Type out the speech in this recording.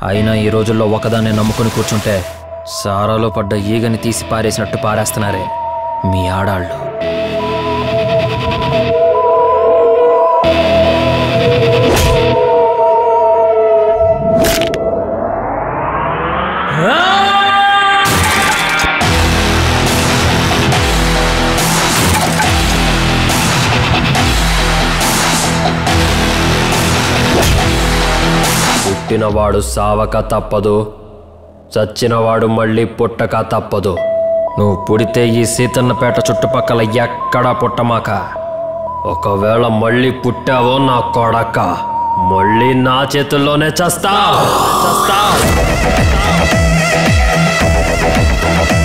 అయినా ఈ రోజుల్లో ఒకదాన్ని నమ్ముకుని కూర్చుంటే సారాలో పడ్డ ఈగని తీసి పారేసినట్టు పారేస్తున్నారే మీ ఆడాళ్ళు పుట్టినవాడు సావక తప్పదు చచ్చినవాడు మళ్ళీ పుట్టక తప్పదు నువ్వు పుడితే ఈ సీతన్నపేట చుట్టుపక్కల ఎక్కడా పుట్టమాక ఒకవేళ మళ్ళీ పుట్టావో నా కొడక మళ్ళీ నా చేతుల్లోనే చస్తా చస్తా